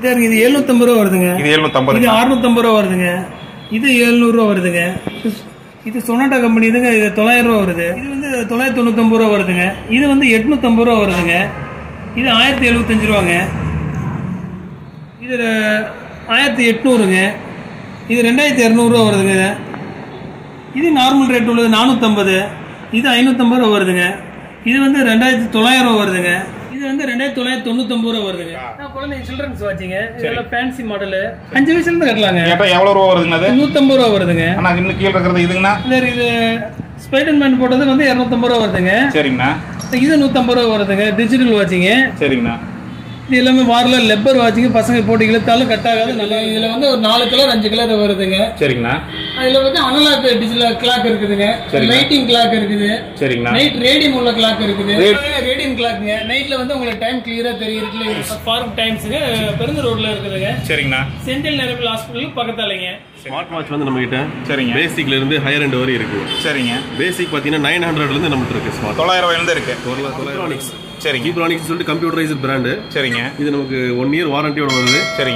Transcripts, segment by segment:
இது இது எழுநூத்தம்பது ரூபா வருதுங்க இது எழுநூத்தம்பது இது அறுநூத்தம்பது ரூபா வருதுங்க இது எழுநூறு ரூபா வருதுங்க இது- இது சொனாட்டா கம்பெனி இதுங்க இது தொள்ளாயிரம் ரூபா வருது இது வந்து தொள்ளாயிரத்தி தொண்ணூத்தொம்பது ரூபா வருதுங்க இது வந்து எட்நூத்தம்பது ரூபா வருதுங்க இது ஆயிரத்தி எழுபத்தஞ்சு ரூபாங்க இது ஆயிரத்தி எட்நூறுங்க இது ரெண்டாயிரத்தி இரநூறுவா வருதுங்க இது நார்மல் ரேட் உள்ளது நானூற்றம்பது இது ஐநூற்றம்பது ரூபா வருதுங்க இது வந்து ரெண்டாயிரத்தி தொள்ளாயிரம் ரூபா வருதுங்க இது வந்து ரெண்டாயிரத்தி தொள்ளாயிரத்தி தொண்ணூத்தொம்பது ரூபா வருதுங்க நான் குழந்தைங்க சில்ட்ரன்ஸ் வாட்சிங்க இதெல்லாம் ஃபேன்சி மாடலு அஞ்சு வயசுலேருந்து கட்டலாங்க கேட்டா எவ்வளவு ரூபா வருதுங்க அது நூற்றம்பது ரூபா வருதுங்க ஆனா இன்னும் கீழே இருக்கிறது இதுங்கண்ணா சரி இது ஸ்பைடர் மேன் போட்டது வந்து இரநூத்தம்பது ரூபா வருதுங்க சரிங்கண்ணா இது நூற்றம்பது ரூபா வருதுங்க டிஜிட்டல் வாட்சிங்க சரிங்கண்ணா இது எல்லாமே வாரில் லெப்பர் வாட்சிங்க பசங்க போட்டு இழுத்தாலும் கட் ஆகாது நல்லா இதில் வந்து ஒரு நாலு கலர் அஞ்சு கலர் வருதுங்க சரிங்கண்ணா அதுல வந்து அனலாக் டிஜிட்டல் கிளாக் இருக்குதுங்க லைட்டிங் கிளாக் இருக்குது சரிங்கண்ணா நைட் ரேடியம் உள்ள கிளாக் இருக்குது ரேடியம் கிளாக்ங்க நைட்ல வந்து உங்களுக்கு டைம் கிளியரா தெரியுது ஃபார்ம் டைம்ஸுங்க பெருந்த ரோட்ல இருக்குதுங்க சரிங்கண்ணா செந்தில் நரம்பில் ஹாஸ்பிட்டல் பக்கத்தாலைங்க ஸ்மார்ட் வாட்ச் வந்து நம்ம கிட்ட சரிங்க பேசிக்ல இருந்து ஹையர் எண்ட் வரை இருக்கு சரிங்க பேசிக் பாத்தீங்கன்னா நைன் ஹண்ட்ரட்ல இருந்து நம்மகிட்ட இருக்கு ஸ்மார்ட் தொள்ளாயிரம் ரூபாயிலிருந்து இருக்கு எலக்ட்ரானிக்ஸ் சரிங்க கீப்ரானிக்ஸ் சொல்லிட்டு கம்ப்யூட்டரைஸ்ட் பிராண்டு சரிங்க இது நமக்கு ஒன் இயர் வாரண்டியோட வருது சரிங்க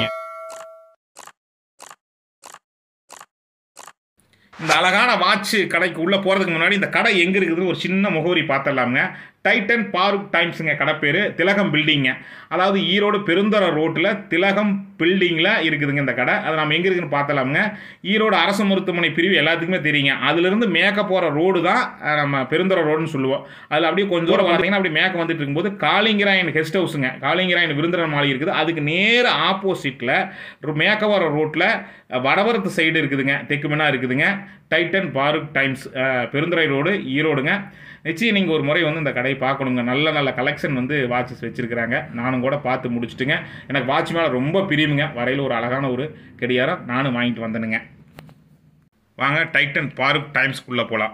இந்த அழகான வாட்ச் கடைக்கு உள்ள போறதுக்கு முன்னாடி இந்த கடை எங்க இருக்குதுன்னு ஒரு சின்ன முகவரி பார்த்துடலாமுங்க டைட்டன் பாருக் டைம்ஸுங்க கடை பேர் திலகம் பில்டிங்க அதாவது ஈரோடு பெருந்தர ரோட்டில் திலகம் பில்டிங்கில் இருக்குதுங்க இந்த கடை அது நம்ம எங்கே இருக்குன்னு பார்த்தலாமுங்க ஈரோடு அரசு மருத்துவமனை பிரிவு எல்லாத்துக்குமே தெரியுங்க அதுலேருந்து மேக்க போகிற ரோடு தான் அஹ், நம்ம பெருந்தர ரோடுன்னு சொல்லுவோம் அதில் அப்படியே கொஞ்சம் தூரம் பார்த்தீங்கன்னா அப்படி மேக்க வந்துட்டு இருக்கும்போது காளிங்கராயன் கெஸ்ட் ஹவுஸுங்க காளிங்கராயன் விருந்தினர் மாளிகை இருக்குது அதுக்கு நேர ஆப்போசிட்டில் மேக்கவர ரோட்டில் வடவரத்து சைடு இருக்குதுங்க தெற்கு மெனா இருக்குதுங்க டைட்டன் பாருக் டைம்ஸ் அஹ், பெருந்துறை ரோடு ஈரோடுங்க நிச்சயம் நீங்கள் ஒரு முறை வந்து இந்த கடையை பார்க்கணுங்க நல்ல நல்ல கலெக்ஷன் வந்து வாட்சஸ் வச்சுருக்கிறாங்க நானும் கூட பார்த்து முடிச்சுட்டுங்க எனக்கு வாட்ச் மேலே ரொம்ப பிரியுமுங்க வரையில் ஒரு அழகான ஒரு கடியாரம் நானும் வாங்கிட்டு வந்தேனுங்க வாங்க டைட்டன் பாருக் டைம்ஸ்குள்ளே போகலாம்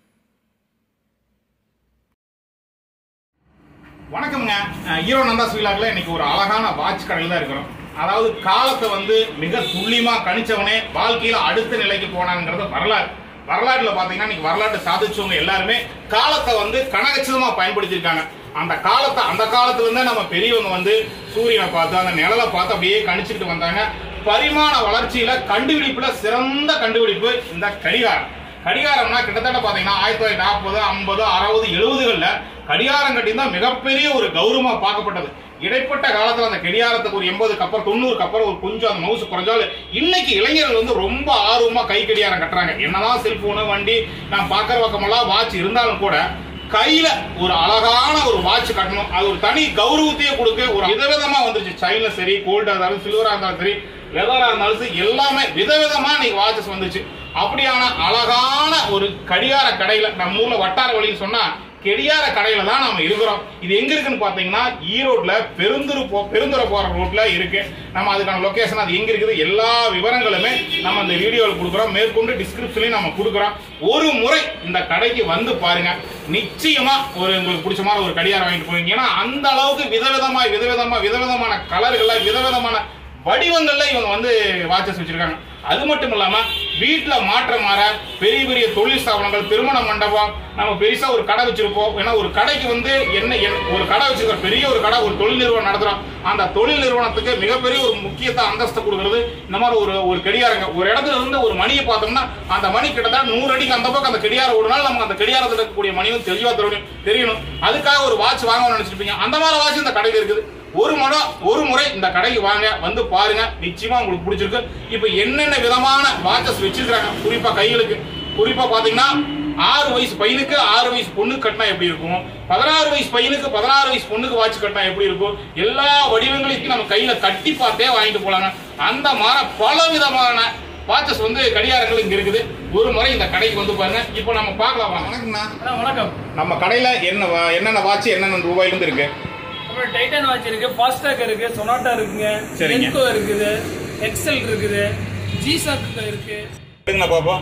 வணக்கம்ங்க அஹ் ஈரோ நந்தா ஸ்வீலாகில் இன்னைக்கு ஒரு அழகான வாட்ச் கடையில் தான் இருக்கிறோம் அதாவது காலத்தை வந்து மிக துல்லியமாக கணிச்சவனே வாழ்க்கையில் அடுத்த நிலைக்கு போனாங்கிறது வரலாறு வரலாற்றுல பார்த்தீங்கன்னா இன்னைக்கு வரலாற்று சாதிச்சவங்க எல்லாருமே காலத்தை வந்து கனகச்சிதமாக பயன்படுத்தியிருக்காங்க அந்த காலத்தை அந்த காலத்துல இருந்தே நம்ம பெரியவங்க வந்து சூரியனை பார்த்து அந்த நிழலை பார்த்து அப்படியே கணிச்சுட்டு வந்தாங்க பரிமாண வளர்ச்சியில கண்டுபிடிப்புல சிறந்த கண்டுபிடிப்பு இந்த கடிகாரம் கடிகாரம்னா கிட்டத்தட்ட பாத்தீங்கன்னா ஆயிரத்தி தொள்ளாயிரத்தி நாற்பது ஐம்பது அறுபது எழுபதுகள்ல கடிகாரம் கட்டி தான் மிகப்பெரிய ஒரு கௌரவமா பார்க்கப்பட்டது இடைப்பட்ட காலத்துல அந்த கடிகாரத்துக்கு ஒரு எண்பதுக்கு அப்புறம் தொண்ணூறுக்கு அப்புறம் ஒரு கொஞ்சம் அந்த மவுசு குறைஞ்சாலும் இன்னைக்கு இளைஞர்கள் வந்து ரொம்ப ஆர்வமா கை கடிகாரம் கட்டுறாங்க என்னதான் செல்போனு வண்டி நான் பார்க்கற பக்கமெல்லாம் வாட்ச் இருந்தாலும் கூட கையில ஒரு அழகான ஒரு வாட்ச் கட்டணும் அது ஒரு தனி கௌரவத்தையே கொடுக்க ஒரு விதவிதமா வந்துருச்சு சைன்ல சரி கோல்டா இருந்தாலும் சில்வரா இருந்தாலும் சரி லெதரா இருந்தாலும் சரி எல்லாமே விதவிதமா இன்னைக்கு வாட்சஸ் வந்துச்சு அப்படியான அழகான ஒரு கடிகார கடையில நம்ம ஊர்ல வட்டார வழின்னு சொன்னா கெடியார கடையில தான் நம்ம இருக்கிறோம் இது எங்க இருக்குன்னு பாத்தீங்கன்னா ஈரோட்ல பெருந்துரு போ பெருந்துறை போற ரோட்ல இருக்கு நம்ம அதுக்கான லொகேஷன் அது எங்க இருக்குது எல்லா விவரங்களுமே நம்ம இந்த வீடியோவில் கொடுக்குறோம் மேற்கொண்டு டிஸ்கிரிப்ஷன்லயும் நம்ம கொடுக்குறோம் ஒரு முறை இந்த கடைக்கு வந்து பாருங்க நிச்சயமா ஒரு உங்களுக்கு பிடிச்ச மாதிரி ஒரு கடிகாரம் வாங்கிட்டு போவீங்க ஏன்னா அந்த அளவுக்கு விதவிதமா விதவிதமா விதவிதமான கலர்கள்ல விதவிதமான வடிவங்கள்ல இவங்க வந்து வாட்சஸ் வச்சிருக்காங்க அது மட்டும் இல்லாம வீட்டுல மாற்ற மாற பெரிய பெரிய தொழில் ஸ்தாபனங்கள் திருமண மண்டபம் நம்ம பெருசா ஒரு கடை வச்சிருப்போம் ஏன்னா ஒரு கடைக்கு வந்து என்ன என்ன- ஒரு கடை வச்சிருக்கிற பெரிய ஒரு கடை ஒரு தொழில் நிறுவனம் நடத்துறோம் அந்த தொழில் நிறுவனத்துக்கு மிகப்பெரிய ஒரு முக்கியத்தை அந்தஸ்து கொடுக்கறது இந்த மாதிரி ஒரு ஒரு கடிகாரங்க ஒரு இடத்துல இருந்து ஒரு மணியை பார்த்தோம்னா அந்த மணி கிட்டத்தட்ட நூறு அடிக்கு அந்த பக்கம் அந்த கடிகாரம் ஓடுனாலும் நமக்கு அந்த கடிகாரத்தில் இருக்கக்கூடிய மணி வந்து தெளிவா தெரியணும் தெரியணும் அதுக்காக ஒரு வாட்ச் வாங்கணும்னு நினைச்சிருப்பீங்க அந்த மாதிரி வாட்ச் இந்த கடையில் இருக்குது ஒரு முறை ஒரு முறை இந்த கடைக்கு வாங்க வந்து பாருங்க நிச்சயமா உங்களுக்கு பிடிச்சிருக்கு இப்போ என்னென்ன விதமான வாட்சஸ் வச்சிருக்காங்க குறிப்பா கைகளுக்கு குறிப்பா பாத்தீங்கன்னா ஆறு வயசு பையனுக்கு ஆறு வயசு பொண்ணுக்கு கட்டினா எப்படி இருக்கும் பதினாறு வயசு பையனுக்கு பதினாறு வயசு பொண்ணுக்கு வாட்ச் கட்டினா எப்படி இருக்கும் எல்லா வடிவங்களையும் நம்ம கையில கட்டி பார்த்தே வாங்கிட்டு போலாங்க அந்த மாதிரி பல விதமான வாட்சஸ் வந்து கடிகாரங்கள் இங்க இருக்குது ஒரு முறை இந்த கடைக்கு வந்து பாருங்க இப்போ நம்ம பார்க்கலாம் வாங்க வணக்கம்ண்ணா அண்ணா, வணக்கம் நம்ம கடையில என்ன வா- என்னென்ன வாட்ச் என்னென்ன ரூபாயில இருந்து இருக்கு அப்புறம் டைட்டன் வாட்ச் இருக்கு ஃபாஸ்டாக் இருக்கு சொனாட்டா இருக்குங்க சரிங்க. என்கோ இருக்குது எக்ஸல் இருக்குது ஜிசாக் இருக்கு எடுங்கண்ணா பாப்போம்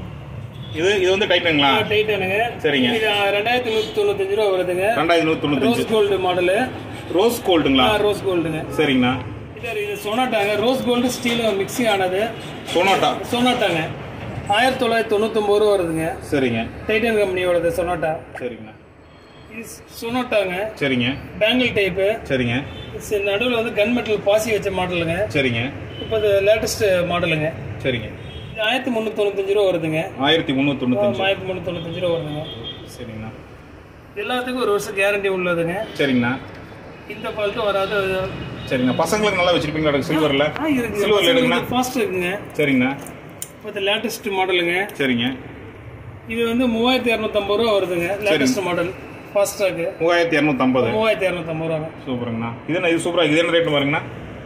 இது இது வந்து டைட்டனுங்களா டைட்டனுங்க சரிங்க. இது ரெண்டாயிரத்தி நூத்தி தொண்ணூத்தஞ்சு ரூபா வருதுங்க ரெண்டாயிரத்தி நூத்தி ரோஸ் தொண்ணூத்தஞ்சு கோல்டு மாடலு ரோஸ் கோல்டுங்களா ரோஸ் கோல்டுங்க சரிங்கண்ணா இது இது சொனாட்டாங்க ரோஸ் கோல்டு ஸ்டீல் மிக்சிங் ஆனது சொனாட்டா சொனாட்டாங்க ஆயிரத்தி தொள்ளாயிரத்தி தொண்ணூத்தொம்பது ரூபா வருதுங்க சரிங்க டைட்டன் கம்பெனியோடது சொனாட்டா சரிங்கண்ணா இது சொனோட்டாங்க சரிங்க பேங்கிள் டைப்பு சரிங்க நடுவில் வந்து கன் மெட்டல் பாசி வச்ச மாடலுங்க சரிங்க இப்போ இது லேட்டஸ்ட் மாடலுங்க சரிங்க இது ஆயிரத்தி முந்நூற்றி தொண்ணூத்தஞ்சு ரூபா வருதுங்க ஆயிரத்தி முந்நூற்றி தொண்ணூத்தஞ்சு ஆயிரத்தி முந்நூற்றி தொண்ணூத்தஞ்சு ரூபா வருதுங்க சரிங்கண்ணா எல்லாத்துக்கும் ஒரு வருஷம் கேரண்டி உள்ளதுங்க சரிங்கண்ணா இந்த ஃபால்ட்டும் வராது சரிங்க பசங்களுக்கு நல்லா வச்சிருப்பீங்களா சில்வரில் ஆ இருக்கு சில்வரில் எடுங்கண்ணா ஃபாஸ்ட் இருக்குங்க சரிங்கண்ணா இப்போ இது லேட்டஸ்ட் மாடலுங்க சரிங்க இது வந்து மூவாயிரத்தி இரநூத்தம்பது ரூபா வருதுங்க லேட்டஸ்ட் மாடல் ஃபாஸ்டாக்கு மூவாயிரத்தி இரநூத்தம்பது மூவாயிரத்தி இரநூத்தம்பது ரூபாங்க சூப்பருங்கண்ணா இது என்ன இது சூப்பராக இது என்ன ரேட் பாருங்கண்ணா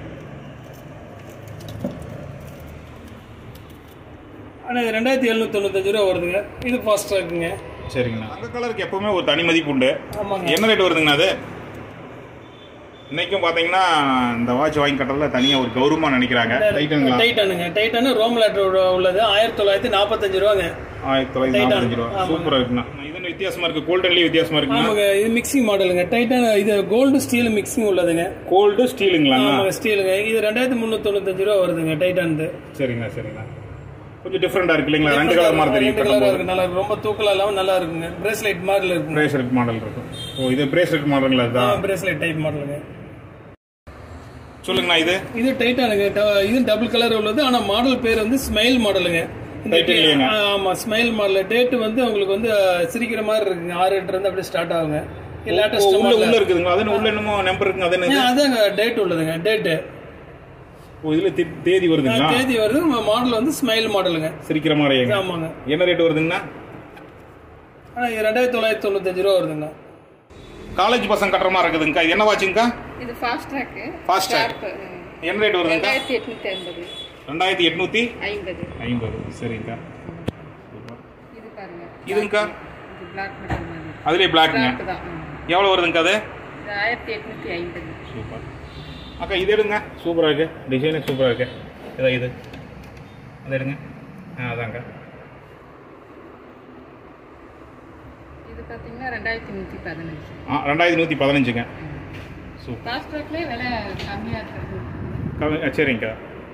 ஆனால் இது ரெண்டாயிரத்தி எழுநூத்தி தொண்ணூத்தஞ்சு ரூபா வருதுங்க இது ஃபாஸ்டாக்குங்க சரிங்கண்ணா தங்க கலருக்கு எப்பவுமே ஒரு தனி மதிப்பு உண்டு ஆமாங்க என்ன ரேட் வருதுங்கண்ணா அது இன்னைக்கும் பார்த்தீங்கன்னா இந்த வாட்ச் வாங்கி கட்டுறதுல தனியாக ஒரு கௌரவமாக நினைக்கிறாங்க டைட்டனுங்களா டைட்டானுங்க டைட்டானு ரோம் லேட்டர் உள்ளது ஆயிரத்தி தொள்ளாயிரத்தி நாற்பத்தஞ்சு ரூபாங்க ஆயிரத்தி தொள்ளாயிரத்தி நாற்பத்தஞ்சு ரூபா சூப்பராக இருக்குண்ணா இது என்ன வித்தியாசமா இருக்கு கோல்டன்லேயும் வித்தியாசமா இருக்குண்ணா ஆமாங்க இது மிக்சிங் மாடலுங்க டைட்டான் இது கோல்டு ஸ்டீல் மிக்சிங் உள்ளதுங்க கோல்டு ஸ்டீலுங்களாண்ணா ஆமாங்க ஸ்டீலுங்க இது ரெண்டாயிரத்தி முந்நூற்றி தொண்ணூத்தஞ்சு ரூபா வருதுங்க டைட்டானது சரிங்கண்ணா சரிங்கண்ணா கொஞ்சம் டிஃப்ரெண்டாக இருக்கு இல்லைங்களா ரெண்டு கலர் மாதிரி தெரியும் ரெண்டு கலரா இருக்கு நல்லா இருக்கு ரொம்ப தூக்கலா இல்லாம நல்லா இருக்குங்க பிரேஸ்லெட் மாதிரி இருக்குங்க பிரேஸ்லெட் மாடல் இருக்கும் ஓ இது பிரேஸ்லெட் மாடலுங்களா இதுதான் பிரேஸ்லெட் டைப் மாடலுங்க சொல்லுங்கண்ணா இது இது டைட்டானுங்க ட- இது டபுள் கலர் உள்ளது ஆனா மாடல் பேர் வந்து ஸ்மைல் மாடலுங்க இந்த டைட்டன்லயேங்க? ஆ, ஆமா ஸ்மைல் மாடல் டேட் வந்து உங்களுக்கு வந்து அஹ், சிரிக்கிற மாதிரி இருக்குங்க ஆறு எட்டு இருந்து அப்படியே ஸ்டார்ட் ஆகுங்க ஓ, லேட்டஸ்ட் உள்ள உள்ள இருக்குதுங்களா அது என்ன உள்ள என்னமோ நம்பர் இருக்குங்க அது என்ன அதாங்க டேட் உள்ளதுங்க டேட்டு ஓ இதுல தே- தேதி வருதுங்களா தேதி வருது மாடல் வந்து ஸ்மைல் மாடலுங்க சிரிக்கிற மாதிரிங்க ஆமாங்க என்ன ரேட் வருதுங்கண்ணா ஆனா இது ரெண்டாயிரத்தி தொள்ளாயிரத்தி தொண்ணூத்தஞ்சு ரூபா வருதுங்க காலேஜ் பசங்க கட்டுற மாதிரி இருக்குதுங்கக்கா இது என்ன வாட்சுங்கக்கா இது ஃபாஸ்ட் ட்ராக்கு ஃபாஸ்ட் ட்ராக் என்ன ரேட் வருதுங்கக்கா ரெண்டாயிரத்தி எட்நூத்தி ஐம்பது ரெண்டாயிரத்தி எட்நூத்தி ஐம்பது ஐம்பது சரிங்கக்கா இது பாருங்க இதுங்கக்கா இது பிளாக் மெட்டல் மாதிரி அதுலேயே பிளாக்குங்க பிளாக் தான் ம். எவ்வளோ வருதுங்கக்கா அது இது ஆயிரத்தி எட்நூத்தி ஐம்பது சூப்பர் அக்கா இது எடுங்க சூப்பராக இருக்கு டிசைனே சூப்பராக இருக்கு இதா இது அது எடுங்க ஆ அதாங்க இது பார்த்தீங்கன்னா ரெண்டாயிரத்தி நூற்றி பதினஞ்சு ஆ ரெண்டாயிரத்தி நூற்றி பதினஞ்சுங்க சூப்பர் ஃபாஸ்ட் ட்ராக்லேயே விலை கம்மியாக இருக்கிறது கம்மி- ஆ, சரிங்கக்கா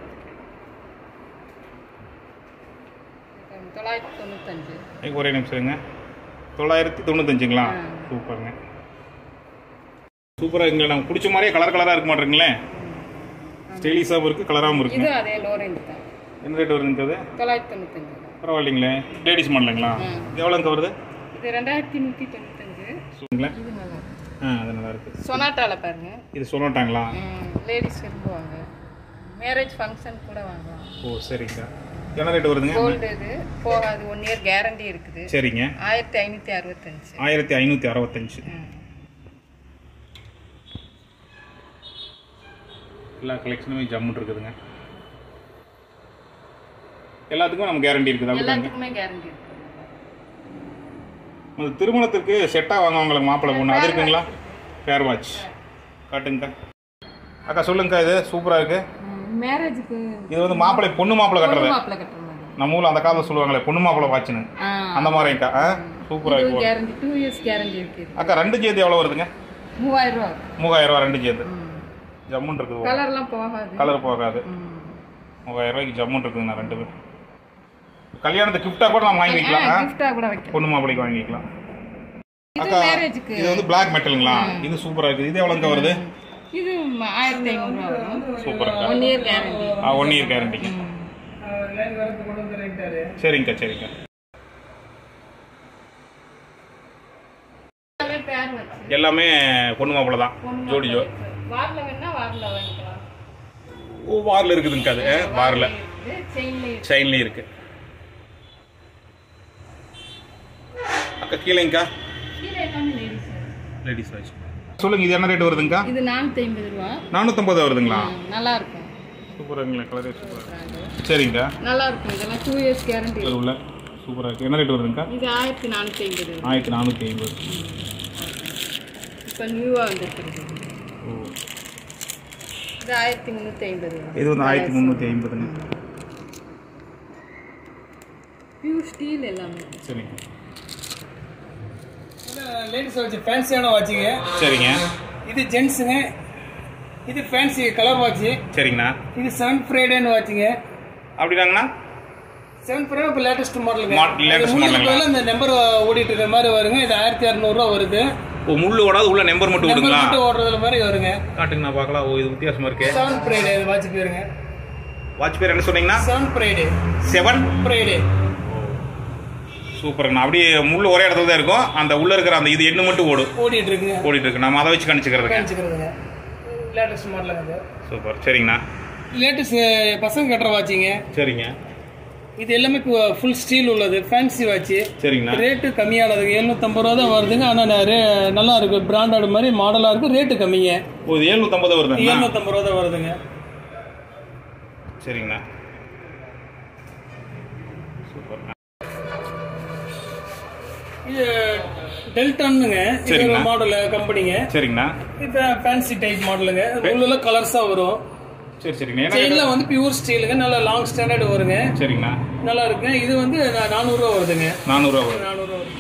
இது தொள்ளாயிரத்தி தொண்ணூத்தஞ்சு எனக்கு ஒரே நிமிஷம் இருங்க தொள்ளாயிரத்தி தொண்ணூத்தஞ்சுங்களா ஆ. சூப்பருங்க சூப்பராக இருக்குங்களா நமக்கு பிடிச்ச மாதிரியே கலர் கலராக இருக்க மாட்டேங்களே ஸ்டைலிஷாகவும் இருக்குது கலராகவும் இருக்குங்க இது அதே லோ ரேஞ்ச் தான் என்ன ரேட் வருதுங்க அது தொள்ளாயிரத்தி தொண்ணூத்தஞ்சு தான் பரவாயில்லைங்களே லேடிஸ் மாடலுங்களா ம். இது எவ்வளோங்க வருது இது ரெண்டாயிரத்தி நூற்றி தொண்ணூத்தஞ்சு சொல்லுங்களா இது நல்லா ஆ அது நல்லா இருக்கு சொனாட்டால பாருங்க இது சொல்லட்டாங்களா லேடிஸ் விரும்புவாங்க மேரேஜ் ஃபங்க்ஷன் கூட வாங்குவாங்க ஓ சரிங்கக்கா என்ன ரேட் வருதுங்க கோல்டு இது போகாது ஒன் இயர் கேரண்டி இருக்குது சரிங்க ஆயிரத்தி ஐநூற்றி அறுபத்தஞ்சு ஆயிரத்தி ஐநூற்றி அறுபத்தஞ்சு ம். எல்லா கலெக்ஷனுமே ஜம்முன் இருக்குதுங்க எல்லாத்துக்கும் நம்ம கேரண்டி இருக்குது அப்படிதாங்க எல்லாத்துக்குமே கேரண்டி இருக்கு அந்த திருமணத்திற்கு செட்டாக வாங்குவாங்களே மாப்பிள்ளை பொண்ணு அது இருக்குங்களா ஃபேர் வாட்ச் காட்டுங்கக்கா அக்கா சொல்லுங்கக்கா இது சூப்பராக இருக்கு மேரேஜுக்கு இது வந்து மாப்பிள்ளை பொண்ணு மாப்பிள்ளை கட்டுறது மாப்பிள்ளை கட்டுற மாதிரி நம்ம ஊரில் அந்த காலத்தில் சொல்லுவாங்களே பொண்ணு மாப்பிள்ளை வாட்ச்னு ஆ அந்த மாதிரிங்கக்கா ஆ சூப்பராக இது இருக்கு கேரண்டி டூ இயர்ஸ் கேரண்டி இருக்குது அக்கா ரெண்டு சேர்த்து எவ்வளோ வருதுங்க மூவாயிரம் ரூபா வரும். மூவாயிரம் ரூபா ரெண்டு சேர்த்து ம். ஜம்முன் இருக்குது கலர்லாம் போகாது கலர் போகாது ம். மூவாயிரம் ரூபாய்க்கு ஜம்முன் இருக்குதுண்ணா ரெண்டு பேர் கல்யாணத்துக்கு கிஃப்டாக கூட நம்ம வாங்கிக்கலாம் ஆ? gift ஆ கூட வைக்கலாம் பொண்ணு மாப்பிள்ளைக்கு வாங்கிக்கலாம் இது அக்கா மேரேஜுக்கு இது வந்து பிளாக் மெட்டலுங்களா இது சூப்பராக இருக்குது இது எவ்வளோங்க வருது இது ம- ஆயிரத்தி ஐநூறுரூவா வரும் சூப்பராக ஒன் இயர் கேரண்டி ஆ ஒன் இயர் கேரண்டிங்க லைன் வரது கொண்டு வந்து ரைட்டாரு சரிங்கக்கா சரிங்கக்கா பேர் வச்சு எல்லாமே பொண்ணு மாப்பிள்ளை தான் ஜோடி ஜோ வாரில் வேணா வாரில் வாங்கிக்கலாம் ஓ வாரில் இருக்குதுங்கக்கா அது வாரில் செயின்ல செயின்லேயும் இருக்கு அக்கா கீழேங்கக்கா கீழே எல்லாமே லேடிஸ் லேடிஸ் வாட்ச் சொல்லுங்க இது என்ன ரேட் வருதுங்கக்கா இது நானூற்றி ஐம்பது ரூபா நானூற்றம்பது வருதுங்களா ம், நல்லா இருக்கும் சூப்பராங்களா கலரே சூப்பராக சரிங்கக்கா நல்லா இருக்கும் இதெல்லாம் டூ இயர்ஸ் கேரண்டி இதில் உள்ள சூப்பராக இருக்குது என்ன ரேட் வருதுங்கக்கா இது ஆயிரத்தி நானூற்றி ஐம்பது ஆயிரத்தி நானூற்றி ஐம்பது இப்போ நியூவாக வந்துருக்குது ஓ இது ஆயிரத்தி முந்நூற்றி ஐம்பது இது வந்து ஆயிரத்தி முந்நூற்றி ஐம்பதுங்க பியூர் ஸ்டீல் எல்லாமே சரிங்க லேடிஸ் வாட்ச் ஃபேன்சியான வாட்சுங்க சரிங்க இது ஜென்ஸுங்க இது ஃபேன்சி கலர் வாட்ச் சரிங்கண்ணா இது செவன் ஃப்ரைடேன்னு வாட்சுங்க அப்படிதாங்கண்ணா செவன் ஃப்ரைடே இப்போ லேட்டஸ்ட் மாடலுங்க Mod- latest அது முடிஞ்ச modelங்களா? பிறகு இந்த நம்பர் ஓடிட்டு இருக்கிற மாதிரி வருங்க இது ஆயிரத்தி இரநூறுவா வருது ஓ முள்ளு ஓடாது உள்ள நம்பர் மட்டும் நம்பர் விடுங்களா மட்டும் ஓடுறதுல மாதிரி வருங்க காட்டுங்க நான் பார்க்கலாம் ஓ இது வித்தியாசமா இருக்கு செவன் ப்ரைடே இது வாட்ச் பேருங்க வாட்ச் பேர் என்ன சொன்னீங்கன்னா செவன் ப்ரைடே செவன் ப்ரைடே சூப்பருங்கண்ணா அப்படியே முள்ளு ஒரே இடத்துல தான் இருக்கும் அந்த உள்ள இருக்கிற அந்த இது எண்ணு மட்டும் ஓடும் ஓடிட்டு இருக்குங்க ஓடிட்டு இருக்கு நம்ம அதை வச்சு கணிச்சுக்கிறதுங்க காமிச்சுக்கிறதுங்க லேட்டஸ்ட் மாடலுங்க இது சூப்பர் சரிங்கண்ணா லேட்டஸ்ட் பசங்க கட்டுற வாட்சிங்க சரிங்க இது எல்லாமே ஃபுல் ஸ்டீல் உள்ளது ஃபேன்சி வாட்ச் சரிங்கண்ணா ரேட்டு கம்மியானதுங்க எழுநூத்தம்பது ரூபா தான் வருதுங்க ஆனால் நல்லா இருக்கு பிராண்டட் மாதிரி மாடலாக இருக்கு ரேட்டு கம்மிங்க ஓ இது ஏழ்நூத்தம்பது வருதுங்கண்ணா எழுநூத்தம்பது ரூபா தான் வருதுங்க சரிங்கண்ணா சூப்பர்ண்ணா இது டெல்டன்னுங்க இது சரிங்க. மாடல் கம்பெனிங்க சரிங்கண்ணா இது ஃபேன்சி டைப் மாடலுங்க உள்ள கலர்ஸாக வரும் சரி சரிங்கண்ணா என்ன செயின்ல வந்து பியூர் ஸ்டீலுங்க நல்ல லாங் ஸ்டாண்டர்ட் வருங்க சரிங்கண்ணா நல்லா இருக்குங்க இது வந்து நா- 400 ரூபா வருதுங்க நானூறுரூவா வருது நானூறுரூவா வருது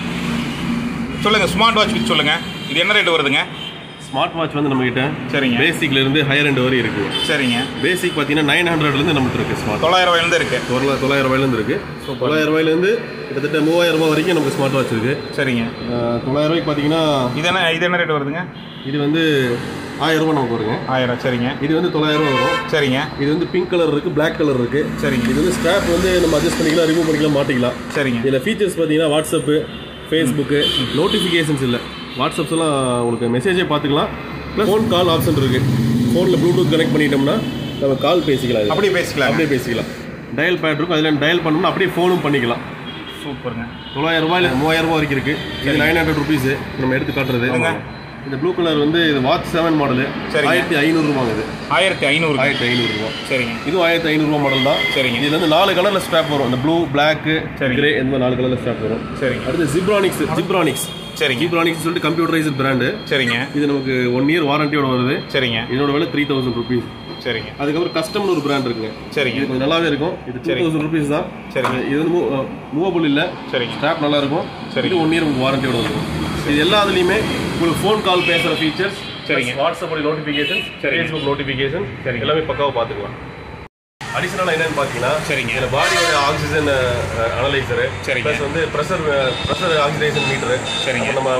சொல்லுங்க ஸ்மார்ட் வாட்ச் பற்றி சொல்லுங்க இது என்ன ரேட் வருதுங்க ஸ்மார்ட் வாட்ச் வந்து நம்ம கிட்ட சரிங்க பேசிக்ல இருந்து ஹையர் எண்ட் வரை இருக்கு சரிங்க பேசிக் பார்த்தீங்கன்னா நைன் ஹண்ட்ரட்ல இருந்து நம்மகிட்ட இருக்கு ஸ்மார்ட் தொள்ளாயிரம் ரூபாயிலேருந்து இருக்கு தொள்ளாயிரம் தொள்ளாயிரம் ரூபாயிலேருந்து இருக்கு தொள்ளாயிரம் ரூபாயிலேருந்து கிட்டத்தட்ட மூவாயிரம் ரூபாய் வரைக்கும் நமக்கு ஸ்மார்ட் வாட்ச் இருக்கு சரிங்க அஹ், தொள்ளாயிரம் ரூபாய்க்கு பார்த்தீங்கன்னா இது என்ன இது என்ன ரேட் வருதுங்க இது வந்து ஆயிரம் ரூபாய் நமக்கு வருங்க ஆயிரம் சரிங்க இது வந்து தொள்ளாயிரம் ரூபாய் வரும் சரிங்க இது வந்து பிங்க் கலர் இருக்கு Black கலர் இருக்கு சரிங்க இது வந்து ஸ்ட்ராப் வந்து நம்ம அட்ஜஸ்ட் பண்ணிக்கலாம் ரிமூவ் பண்ணிக்கலாம் மாட்டிக்கலாம் சரிங்க இதில் ஃபீச்சர்ஸ் பார்த்தீங்கன்னா வாட்ஸ்அப்பு ஃபேஸ்புக்கு நோட்டிஃபிகேஷன்ஸ் இல்லை வாட்ஸ்அப்ஸ் எல்லாம் உங்களுக்கு மெசேஜே பார்த்துக்கலாம் ப்ளஸ் ஃபோன் கால் ஆப்ஷன் இருக்கு ஃபோனில் ப்ளூடூத் கனெக்ட் பண்ணிட்டோம்னா நம்ம கால் பேசிக்கலாம் இதுல. அப்படியே பேசிக்கலாம் அப்படியே பேசிக்கலாம் டயல் பேட் இருக்கும் அதில் டயல் பண்ணோம்னா அப்படியே ஃபோனும் பண்ணிக்கலாம் சூப்பருங்க தொள்ளாயிரம் ரூபாயில் மூவாயிரம் ரூபாய் வரைக்கும் இருக்கு இது நைன் ஹண்ட்ரட் ருபீஸ் நம்ம எடுத்து காட்டுறது இதுங்க. இந்த ப்ளூ கலர் வந்து இது வாட்ச் செவன் மாடலு சரிங்க. ஆயிரத்தி ஐநூறுரூவாங்க இது ஆயிரத்தி ஐநூறு ஆயிரத்தி ஐநூறுரூவா சரிங்க இதுவும் ஆயிரத்தி ஐநூறுரூவா மாடல் தான் சரிங்க. இதுல வந்து நாலு கலர்ல ஸ்ட்ராப் வரும் இந்த ப்ளூ பிளாக் சரிங்க. கிரே இந்த மாதிரி நாலு கலர்ல ஸ்ட்ராப் வரும் சரிங்க அடுத்து ஜிப்ரானிக்ஸ் ஜிப்ரானிக்ஸ் சரிங்க ஜிப்ரானிக்ஸ் சொல்லிட்டு கம்ப்யூட்டரைஸ்ட் பிராண்டு சரிங்க இது நமக்கு ஒன் இயர் வாரண்டியோட வருது சரிங்க இதோட விலை த்ரீ தௌசண்ட் ருபீஸ் சரிங்க அதுக்கப்புறம் கஸ்டம்னு ஒரு பிராண்ட் இருக்குங்க சரிங்க இது கொஞ்சம் நல்லாவே இருக்கும் இது டூ சரிங்க. தௌசண்ட் ருபீஸ் தான் சரிங்க. இது வந்து மூவபிள் இல்ல சரிங்க ஸ்ட்ராப் நல்லா இருக்கும் சரிங்க. இது ஒன் இயர் உங்களுக்கு வாரண்டியோட வரும் இது எல்லாத்துலயுமே உங்களுக்கு ஃபோன் கால் பேசுற ஃபீச்சர்ஸ் சரிங்க. வாட்ஸ்அப் நோட்டிஃபிகேஷன் சரிங்க. ஃபேஸ்புக் நோட்டிஃபிகேஷன் சரிங்க. எல்லாமே பக்காவா பார்த்துக்கலாம் அடிஷனலாக என்னன்னு பார்த்தீங்கன்னா சரிங்க. இதில் பாடியோட ஆக்சிஜன் அனலைசரு சரிங்க. ப்ளஸ் வந்து ப்ரெஷர் ப்ரெஷர் ஆக்சிடேஷன் மீட்டரு சரிங்க. நம்ம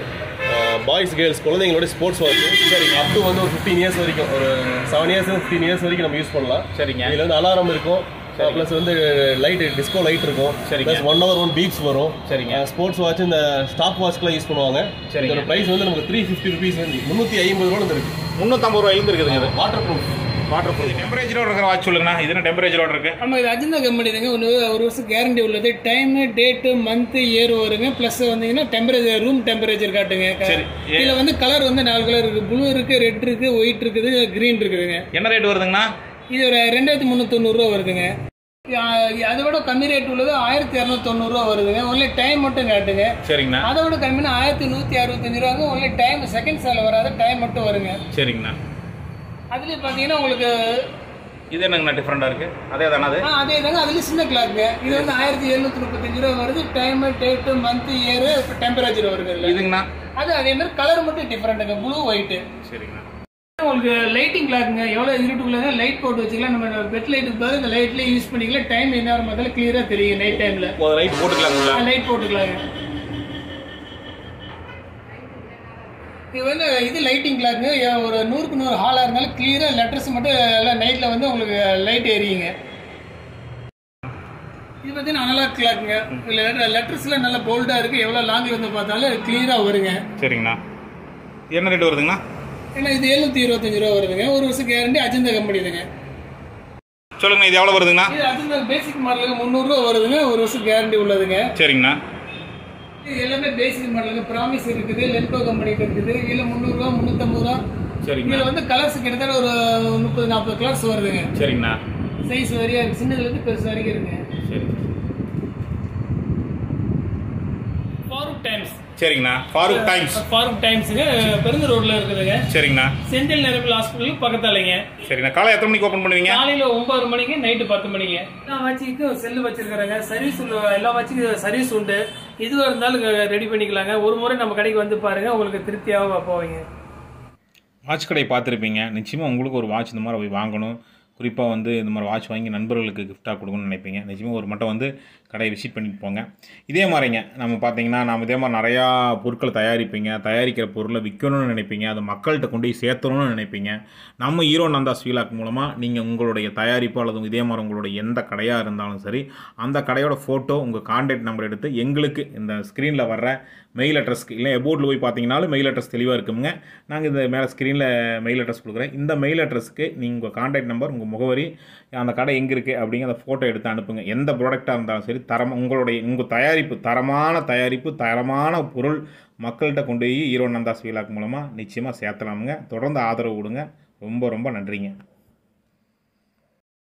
பாய்ஸ் கேர்ள்ஸ் குழந்தைங்களோட ஸ்போர்ட்ஸ் வாட்ச் சரி அப் டு வந்து ஒரு ஃபிஃப்டீன் இயர்ஸ் வரைக்கும் ஒரு செவன் இயர்ஸ் ஃபிஃப்டீன் இயர்ஸ் வரைக்கும் நம்ம யூஸ் பண்ணலாம் சரிங்க. இதில் வந்து அலாரம் இருக்கும் ப்ளஸ் வந்து லைட் டிஸ்கோ லைட் இருக்கும் சரிங்க. Plus one hour one beeps வரும் சரிங்க. ஸ்போர்ட்ஸ் வாட்ச் இந்த ஸ்டாப் வாட்ச்க்குலாம் யூஸ் பண்ணுவாங்க சரிங்க. இதோட ப்ரைஸ் வந்து நமக்கு த்ரீ ஃபிஃப்டி ருபீஸ் வந்து முந்நூற்றி ஐம்பது ரூபா இருக்கு முந்நூற்றம்பது ரூபாயிலிருந்து இருக்குதுங்க இது வாட்டர் ப்ரூஃப் வாட்டர் ப்ரூஃப் டெம்பரேச்சரோட இருக்கிற வாட்ச் சொல்லுங்கண்ணா இது என்ன டெம்பரேச்சரோட இருக்கு நம்ம இது அஜந்தா கம்பெனி தாங்க ஒன்று ஒரு வருஷம் கேரண்டி உள்ளது டைமு டேட்டு மந்த்து இயர் வருங்க ப்ளஸ் வந்தீங்கன்னா டெம்பரேச்சர் ரூம் டெம்பரேச்சர் காட்டுங்க சரி. இதில் வந்து கலர் வந்து நாலு கலர் இருக்குது ப்ளூ இருக்குது ரெட் இருக்குது ஒயிட் இருக்குது க்ரீன் இருக்குதுங்க என்ன ரேட் வருதுங்கண்ணா இது ஒரு ரெண்டாயிரத்தி முந்நூற்றொண்ணூறுரூவா வருதுங்க ஆ- அதை விட கம்மி ரேட் உள்ளது ஆயிரத்தி இரநூத்தொண்ணூறுரூவா வருதுங்க ஒன்லி டைம் மட்டும் காட்டுங்க சரிங்கண்ணா அதை விட கம்மினா ஆயிரத்தி நூற்றி அறுபத்தஞ்சு ரூபாங்க ஒன்லி டைம் செகண்ட்ஸில் வராது டைம் மட்டும் வருங்க சரிங்கண்ணா அதுலேயும் பார்த்தீங்கன்னா உங்களுக்கு இது என்னங்கண்ணா டிஃப்ரெண்டாக இருக்கு அதே தானே அது ஆ அதே தாங்க அதுலேயும் சின்ன கிளாக்குங்க இது வந்து ஆயிரத்தி எழுநூற்றி முப்பத்தஞ்சு ரூபா வருது time date month year temperature வருது இதில் இதுங்கண்ணா அது அதே மாதிரி கலர் மட்டும் டிஃப்ரெண்ட்டுங்க ப்ளூ ஒயிட்டு சரிங்கண்ணா உங்களுக்கு லைட்டிங் கிளாக்குங்க எவ்வளோ இருட்டுக்குள்ள லைட் போட்டு வச்சுக்கலாம் நம்ம பெட் லைட்டுக்கு பதில் இந்த லைட்லேயே யூஸ் பண்ணிக்கலாம் டைம் என்ன முதல்ல கிளியராக தெரியும் நைட் டைமில் ஒரு லைட் போட்டுக்கலாங்களா லைட் போட்டுக்கலாங்க இது வந்து இது லைட்டிங் கிளாக்குங்க ஒரு நூறுக்கு நூறு ஹாலாக இருந்தாலும் கிளியராக லெட்டர்ஸ் மட்டும் எல்லாம் நைட்டில் வந்து உங்களுக்கு லைட் எரியுங்க இது பார்த்தீங்கன்னா அனலாக் கிளாக்குங்க இதில் லெட்டர்ஸ்லாம் நல்லா போல்டாக இருக்குது எவ்வளோ லாங்கில் வந்து பார்த்தாலும் கிளியராக வருங்க சரிங்கண்ணா இது என்ன ரேட் வருதுங்கண்ணா ஏன்னா இது எழுநூற்றி இருபத்தஞ்சு ரூபா வருதுங்க ஒரு வருஷம் கேரண்டி அஜந்தா கம்பெனி இதுங்க சொல்லுங்கண்ணா இது எவ்வளோ வருதுங்கண்ணா இது அஜந்தா பேசிக் மாடலுக்கு முந்நூறுரூவா வருதுங்க ஒரு வருஷம் கேரண்டி உள்ளதுங்க சரிங்கண்ணா இது எல்லாமே பேசிக் மாடலுங்க ப்ராமிஸ் இருக்குது லென்கோ கம்பெனிக்கு இருக்குது இதில் முந்நூறுரூவா முந்நூற்றம்பது ரூபா சரிங்கண்ணா இதில் வந்து கலர்ஸ் கிட்டத்தட்ட ஒரு முப்பது நாற்பது கலர்ஸ் வருதுங்க சரிங்கண்ணா சைஸ் வரையா இருக்கு சின்னதுலேருந்து பெருசு வரைக்கும் இருக்குங்க சரி ஃபாரூக் டைம்ஸ் சரிங்கண்ணா ஃபாரூக் டைம்ஸ் ஃபாரூக் டைம்ஸுங்க பெருந்த ரோட்ல இருக்குதுங்க சரிங்கண்ணா செந்தில் நிரப்பில் ஹாஸ்பிட்டலுக்கு பக்கத்தாலைங்க சரிங்கண்ணா காலை எத்தனை மணிக்கு ஓப்பன் பண்ணுவீங்க காலையில ஒன்பது மணிக்கு நைட்டு பத்து மணிக்கு எல்லா வாட்சிக்கும் செல்லு வச்சிருக்கிறேங்க சர்வீஸ் எல்லா வாட்சிக்கும் சர்வீஸ் உண்டு எதுவாக இருந்தாலும் ரெடி பண்ணிக்கலாங்க ஒரு முறை நம்ம கடைக்கு வந்து பாருங்க உங்களுக்கு திருப்தியாக போவீங்க வாட்ச் கடை பார்த்துருப்பீங்க நிச்சயமாக உங்களுக்கு ஒரு வாட்ச் இந்த மாதிரி போய் வாங்கணும் குறிப்பாக வந்து இந்த மாதிரி வாட்ச் வாங்கி நண்பர்களுக்கு கிஃப்டாக கொடுக்கணும்னு நினைப்பீங்க நிச்சயமாக ஒரு மட்டும் வந்து கடையை விசிட் பண்ணிட்டு போங்க இதே மாதிரிங்க நம்ம பார்த்தீங்கன்னா நம்ம இதே மாதிரி நிறையா பொருட்கள் தயாரிப்பீங்க தயாரிக்கிற பொருளை விற்கணும்னு நினைப்பீங்க அதை மக்கள்கிட்ட கொண்டு போய் சேர்த்தணும்னு நினைப்பீங்க நம்ம ஹீரோ நந்தா ஸ்வீலாக் மூலமாக நீங்கள் உங்களுடைய தயாரிப்பு அல்லது இதே மாதிரி உங்களுடைய எந்த கடையாக இருந்தாலும் சரி அந்த கடையோட ஃபோட்டோ உங்கள் கான்டாக்ட் நம்பர் எடுத்து எங்களுக்கு இந்த ஸ்க்ரீனில் வர்ற மெயில் அட்ரஸ்க்கு இல்லை எபோர்டில் போய் பார்த்தீங்கனாலும் மெயில் அட்ரஸ் தெளிவாக இருக்குங்க நாங்கள் இந்த மேலே ஸ்க்ரீனில் மெயில் அட்ரஸ் கொடுக்குறேன் இந்த மெயில் அட்ரஸ்க்கு நீங்கள் உங்கள் கான்டாக்ட் நம்பர் உங்கள் முகவரி அந்த கடை எங்கே இருக்குது அப்படிங்கிற அந்த ஃபோட்டோ எடுத்து அனுப்புங்க எந்த ப்ராடக்டாக இருந்தாலும் சரி தரம் உங்களுடைய உங்கள் தயாரிப்பு தரமான தயாரிப்பு தரமான பொருள் மக்கள்கிட்ட கொண்டு போய் ஹீரோ நந்தா ஸ்வீலாக் மூலமாக நிச்சயமாக சேர்த்தலாமுங்க தொடர்ந்து ஆதரவு கொடுங்க ரொம்ப ரொம்ப நன்றிங்க